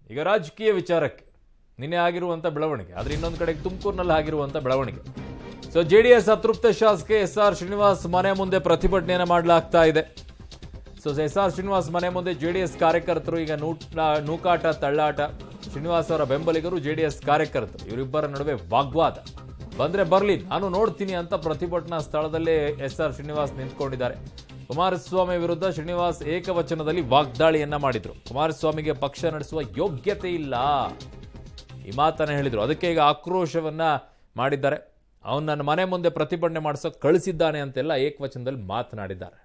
ಈಗ ರಾಜಕೀಯ ವಿಚಾರಕ್ಕೆ ನಿನ್ನೆ ಆಗಿರುವಂತ ಬೆಳವಣಿಗೆ ಆದ್ರೆ ಇನ್ನೊಂದು ಕಡೆಗೆ ತುಮಕೂರಿನಲ್ಲಿ ಆಗಿರುವಂತ ಬೆಳವಣಿಗೆ ಸೊ ಜೆ ಡಿ ಎಸ್ ಅತೃಪ್ತ ಶಾಸಕ ಎಸ್ ಆರ್ ಶ್ರೀನಿವಾಸ್ ಮನೆ ಮುಂದೆ ಪ್ರತಿಭಟನೆಯನ್ನು ಮಾಡಲಾಗ್ತಾ ಇದೆ ಸೊ ಎಸ್ ಆರ್ ಶ್ರೀನಿವಾಸ್ ಮನೆ ಮುಂದೆ ಜೆ ಡಿ ಎಸ್ ಕಾರ್ಯಕರ್ತರು ಈಗ ನೂಟ ನೂಕಾಟ ತಳ್ಳಾಟ ಶ್ರೀನಿವಾಸ್ ಅವರ ಬೆಂಬಲಿಗರು ಜೆ ಡಿ ಎಸ್ ಕಾರ್ಯಕರ್ತರು ಇವರಿಬ್ಬರ ನಡುವೆ ವಾಗ್ವಾದ ಬಂದ್ರೆ ಬರ್ಲಿ ನಾನು ನೋಡ್ತೀನಿ ಅಂತ ಪ್ರತಿಭಟನಾ ಸ್ಥಳದಲ್ಲೇ ಎಸ್ ಆರ್ ಶ್ರೀನಿವಾಸ್ ನಿಂತ್ಕೊಂಡಿದ್ದಾರೆ ಕುಮಾರಸ್ವಾಮಿ ವಿರುದ್ಧ ಶ್ರೀನಿವಾಸ್ ಏಕವಚನದಲ್ಲಿ ವಾಗ್ದಾಳಿಯನ್ನ ಮಾಡಿದ್ರು ಕುಮಾರಸ್ವಾಮಿಗೆ ಪಕ್ಷ ನಡೆಸುವ ಯೋಗ್ಯತೆ ಇಲ್ಲ ಈ ಮಾತನ್ನ ಹೇಳಿದ್ರು ಅದಕ್ಕೆ ಈಗ ಆಕ್ರೋಶವನ್ನ ಮಾಡಿದ್ದಾರೆ ಅವನು ನನ್ನ ಮನೆ ಮುಂದೆ ಪ್ರತಿಭಟನೆ ಮಾಡಿಸೋಕೆ ಕಳಿಸಿದ್ದಾನೆ ಅಂತೆಲ್ಲ ಏಕವಚನದಲ್ಲಿ ಮಾತನಾಡಿದ್ದಾರೆ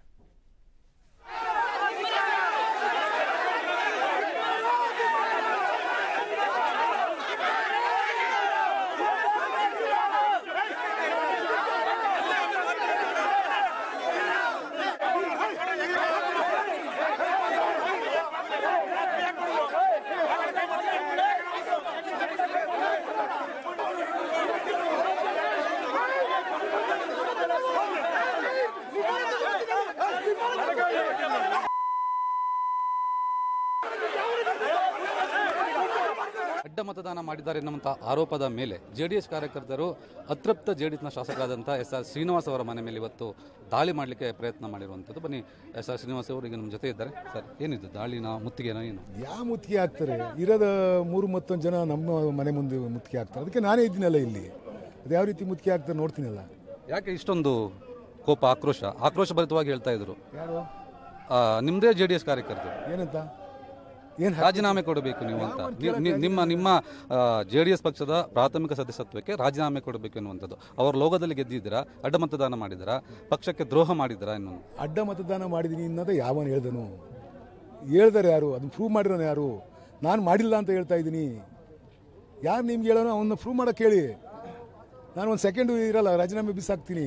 ಅಡ್ಡ ಮತದಾನ ಮಾಡಿದ್ದಾರೆ ಎನ್ನುವಂಥ ಆರೋಪದ ಮೇಲೆ ಜೆಡಿಎಸ್ ಕಾರ್ಯಕರ್ತರು ಅತೃಪ್ತ ಜೆಡಿಎಸ್ನ ಶಾಸಕರಾದಂಥ ಎಸ್ ಆರ್ ಶ್ರೀನಿವಾಸ್ ಅವರ ಮನೆ ಮೇಲೆ ಇವತ್ತು ದಾಳಿ ಮಾಡಲಿಕ್ಕೆ ಪ್ರಯತ್ನ ಮಾಡಿರುವಂಥದ್ದು ಬನ್ನಿ ಎಸ್ ಆರ್ ಶ್ರೀನಿವಾಸ್ ಅವರು ಈಗ ನಮ್ಮ ಜೊತೆ ಇದ್ದಾರೆ ಸರ್ ಏನಿದು ದಾಳಿನ ಮುತ್ತಿಗೆನೋ ಏನು ಯಾವ ಮುತ್ತಿಗೆ ಹಾಕ್ತಾರೆ ಇರೋದ ಮೂರು ಮತ್ತೊಂದು ಜನ ನಮ್ಮ ಮನೆ ಮುಂದೆ ಮುತ್ತಿಗೆ ಹಾಕ್ತಾರೆ ಅದಕ್ಕೆ ನಾನೇ ಇದ್ದೀನಲ್ಲ ಇಲ್ಲಿ ಅದು ಯಾವ ರೀತಿ ಮುತ್ತಿಗೆ ಹಾಕ್ತಾರೆ ನೋಡ್ತೀನಲ್ಲ ಯಾಕೆ ಇಷ್ಟೊಂದು ಕೋಪ ಆಕ್ರೋಶ ಆಕ್ರೋಶ ಭರಿತವಾಗಿ ಹೇಳ್ತಾ ಇದ್ರು ಯಾರು ಆ, ನಿಮ್ಮದೇ ಜೆ ಡಿ ಎಸ್ ಕಾರ್ಯಕರ್ತರು ಏನಂತ ಏನು ರಾಜೀನಾಮೆ ಕೊಡಬೇಕು ನೀವು ಅಂತ ನಿ- ನಿ- ನಿಮ್ಮ ನಿಮ್ಮ ಜೆ ಡಿ ಎಸ್ ಪಕ್ಷದ ಪ್ರಾಥಮಿಕ ಸದಸ್ಯತ್ವಕ್ಕೆ ರಾಜೀನಾಮೆ ಕೊಡಬೇಕು ಎನ್ನುವಂಥದ್ದು ಅವರ ಲೋಗದಲ್ಲಿ ಗೆದ್ದಿದ್ದೀರಾ ಅಡ್ಡ ಮತದಾನ ಮಾಡಿದ್ದೀರಾ ಪಕ್ಷಕ್ಕೆ ದ್ರೋಹ ಮಾಡಿದ್ದೀರಾ ಎನ್ನುವಂಥ ಅಡ್ಡ ಮತದಾನ ಮಾಡಿದ್ದೀನಿ ಅನ್ನೋದೇ ಯಾವನು ಹೇಳ್ದನು ಹೇಳ್ದಾರೆ ಯಾರು ಅದನ್ನ ಪ್ರೂವ್ ಮಾಡಿರೋನು ಯಾರು ನಾನು ಮಾಡಿಲ್ಲ ಅಂತ ಹೇಳ್ತಾ ಇದ್ದೀನಿ ಯಾರು ನಿಮ್ಗೆ ಹೇಳೋನೋ ಅವನ್ನ ಪ್ರೂವ್ ಮಾಡೋಕೆ ಹೇಳಿ ನಾನು ಒಂದು ಸೆಕೆಂಡು ಇರಲ್ಲ ರಾಜೀನಾಮೆ ಬಿಸಾಕ್ತೀನಿ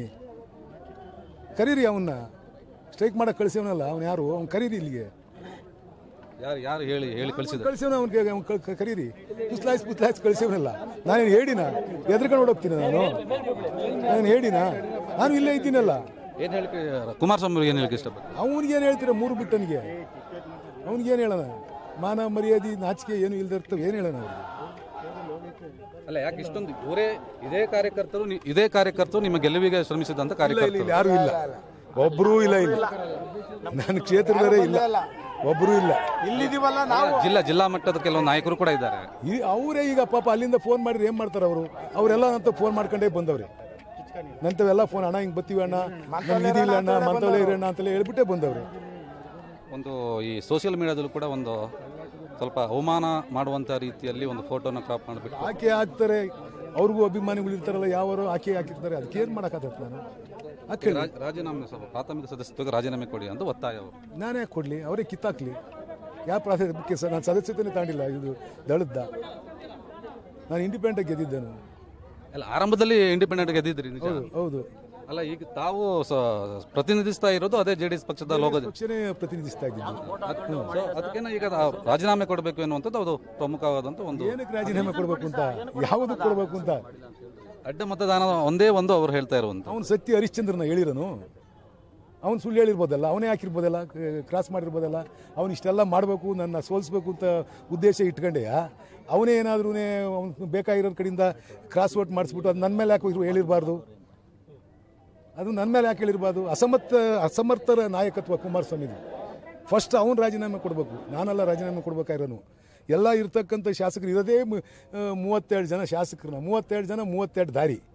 ಕರೀರಿ ಅವನ್ನ ಸ್ಟ್ರೈಕ್ ಮಾಡಕ್ಕೆ ಕಳಿಸೋನಲ್ಲ ಅವನು ಯಾರು ಅವ್ನು ಕರೀರಿ ಇಲ್ಲಿಗೆ ಯಾರು ಯಾರು ಹೇಳಿ ಹೇಳಿ ಕಳಿಸಿದ್ರು ಕಳಿಸೋನ ಅವ್ನಿಗೆ ಅವ್ನು ಕ- ಕ- ಕರೀರಿ ಪುಸ್ಲಾಯ್ಸ್ ಪುಸ್ಲಾಯ್ಸ್ ಕಳಿಸೋನಲ್ಲ ನಾನೇನು ಹೇಳಿನ ಎದ್ರಕೊಂಡು ಹೋಗ್ತೀನಿ ನಾನು ನಾನು ಹೇಳಿನ ನಾನು ಇಲ್ಲೇ ಇದ್ದೀನಲ್ಲ ಏನು ಹೇಳಿಕೆ ಕುಮಾರಸ್ವಾಮಿ ಅವ್ರಿಗೆ ಏನು ಹೇಳಿಕೆ ಇಷ್ಟಪಟ್ಟು ಅವನಿಗೇನು ಹೇಳ್ತೀರ ಮೂರು ಬಿಟ್ಟನಿಗೆ ಅವನಿಗೇನು ಹೇಳೋಣ ಮಾನ ಮರ್ಯಾದೆ ನಾಚಿಕೆ ಏನು ಇಲ್ದಿರ್ತವೆ ಏನು ಹೇಳೋಣ ಅವ್ರಿಗೆ ಅಲ್ಲ ಯಾಕೆ ಇಷ್ಟೊಂದು ಇವರೇ ಇದೇ ಕಾರ್ಯಕರ್ತರು ನಿ- ಇದೇ ಕಾರ್ಯಕರ್ತರು ನಿಮ್ಮ ಗೆಲುವಿಗೆ ಶ್ರಮಿಸಿದಂತ ಇಲ್ಲ ಕಾರ್ಯಕರ್ತರು ಇಲ್ಲಿ ಯಾರು ಇಲ್ಲ ಒಬ್ಬರೂ ಇಲ್ಲ ಇಲ್ಲಿ ನನ್ನ ಕ್ಷೇತ್ರದವರೇ ಇಲ್ಲ ಒಬ್ಬರೂ ಇಲ್ಲ ಇಲ್ಲಿದೀವಲ್ಲ ನಾವು ಜಿಲ್ಲಾ ಜಿಲ್ಲಾ ಮಟ್ಟದ ಕೆಲವು ನಾಯಕರು ಕೂಡ ಇದ್ದಾರೆ ಈ ಅವರೇ ಈಗ ಪಾಪ ಅಲ್ಲಿಂದ ಫೋನ್ ಮಾಡಿದ್ರೆ ಏನು ಮಾಡ್ತಾರೆ ಅವರು ಅವರೆಲ್ಲ ನಂತ ಫೋನ್ ಮಾಡ್ಕೊಂಡೇ ಬಂದವ್ರೆ ನಂತವೆಲ್ಲ ಫೋನ್ ಅಣ್ಣ ಹಿಂಗೆ ಬರ್ತೀವಿ ಅಣ್ಣ ನಮ್ಗೆ ಇದಿಲ್ಲ ಅಣ್ಣ ಮಂತವಲ್ಲೇ ಇರೋಣ ಅಂತೆಲ್ಲ ಹೇಳ್ಬಿಟ್ಟೇ ಬಂದವ್ರೆ ಒಂದು ಈ ಸೋಷಿಯಲ್ ಮೀಡಿಯಾದಲ್ಲೂ ಕೂಡ ಒಂದು ಸ್ವಲ್ಪ ಅವಮಾನ ಮಾಡುವಂತ ರೀತಿಯಲ್ಲಿ ಒಂದು ಫೋಟೋನ ಕ್ರಾಪ್ ಮಾಡಿಬಿಟ್ಟು ಆಕೆ ಹಾಕ್ತಾರೆ ಅವ್ರಿಗೂ ಅಭಿಮಾನಿಗಳು ಇರ್ತಾರಲ್ಲ ಯಾವರು ಆಕೆ ಹಾಕಿರ್ತಾರೆ ಅದಕ್ಕೆ ಏನು ಮಾಡೋಕ್ಕಾಗತ್ತೆ ನಾನು ಹಾಕಿ ರಾಜ- ರಾಜೀನಾಮೆ ಸ್ವಲ್ಪ ಪ್ರಾಥಮಿಕ ಸದಸ್ಯತ್ವಕ್ಕೆ ರಾಜೀನಾಮೆ ಕೊಡಿ ಅಂತ ಒತ್ತಾಯ ಅವರು ನಾನೇ ಯಾಕೆ ಕೊಡಲಿ ಅವರೇ ಕಿತ್ತಾಕ್ಲಿ ಯಾವ ಪ್ರಾಸಕ್ಕೆ ಸರ್ ನಾನು ಸದಸ್ಯತೆನೇ ತಾಂಡಿಲ್ಲ ಇದು ದಳದ್ದ ನಾನು ಇಂಡಿಪೆಂಡೆಂಟ್ ಗೆದ್ದಿದ್ದೇನು ಅಲ್ಲ ಆರಂಭದಲ್ಲಿ ಇಂಡಿಪೆಂಡೆಂಟ್ ಗೆದ್ದಿದ್ರಿ ನಿಜ ಹೌದು ಹೌದು ಅಲ್ಲ ಈಗ ತಾವು ಸ- ಪ್ರತಿನಿಧಿಸ್ತಾ ಇರೋದು ಅದೇ ಜೆ ಡಿ ಎಸ್ ಪಕ್ಷದ ಲೋಗದ ಪಕ್ಷನೇ ಪ್ರತಿನಿಧಿಸ್ತಾ ಇದ್ದೀನಿ ಅದಕ್ಕೇನ ಈಗ ನಾವು ರಾಜೀನಾಮೆ ಕೊಡಬೇಕು ಎನ್ನುವಂಥದ್ದು ಅದು ಪ್ರಮುಖವಾದಂತ ಒಂದು ಏನಕ್ಕೆ ರಾಜೀನಾಮೆ ಕೊಡಬೇಕು ಅಂತ ಯಾವುದು ಕೊಡಬೇಕು ಅಂತ ಅಡ್ಡ ಮತದಾನ ಒಂದೇ ಒಂದು ಅವರು ಹೇಳ್ತಾ ಇರುವಂತ ಅವನು ಸತ್ಯ ಹರಿಶ್ಚಂದ್ರನ ಹೇಳಿರೋನು ಅವನು ಸುಳ್ಳು ಹೇಳಿರ್ಬೋದಲ್ಲ ಅವನೇ ಹಾಕಿರ್ಬೋದಲ್ಲ ಕ್ರಾಸ್ ಮಾಡಿರ್ಬೋದಲ್ಲ ಅವನು ಇಷ್ಟೆಲ್ಲ ಮಾಡಬೇಕು ನನ್ನ ಸೋಲಿಸ್ಬೇಕು ಅಂತ ಉದ್ದೇಶ ಇಟ್ಕೊಂಡೆಯ ಅವನೇ ಏನಾದ್ರೂ ಅವ್ನು ಬೇಕಾಗಿರೋ ಕಡೆಯಿಂದ ಕ್ರಾಸ್ ಓಟ್ ಮಾಡಿಸ್ಬಿಟ್ಟು ಅದು ನನ್ನ ಮೇಲೆ ಯಾಕೆ ಇವ್ರು ಹೇಳಿರಬಾರ್ದು ಅದು ನನ್ನ ಮೇಲೆ ಯಾಕೆ ಹೇಳಿರಬಾರ್ದು ಅಸಮರ್ಥ ಅಸಮರ್ಥರ ನಾಯಕತ್ವ ಕುಮಾರಸ್ವಾಮಿದು ಫಸ್ಟ್ ಅವನು ರಾಜೀನಾಮೆ ಕೊಡಬೇಕು ನಾನೆಲ್ಲ ರಾಜೀನಾಮೆ ಕೊಡ್ಬೇಕಾಗಿರೋನು ಎಲ್ಲ ಇರ್ತಕ್ಕಂಥ ಶಾಸಕರು ಇರೋದೇ ಮು- ಆ, ಮೂವತ್ತೆರಡು ಜನ ಶಾಸಕರನ್ನ ಮೂವತ್ತೆರಡು ಜನ ಮೂವತ್ತೆರಡು ದಾರಿ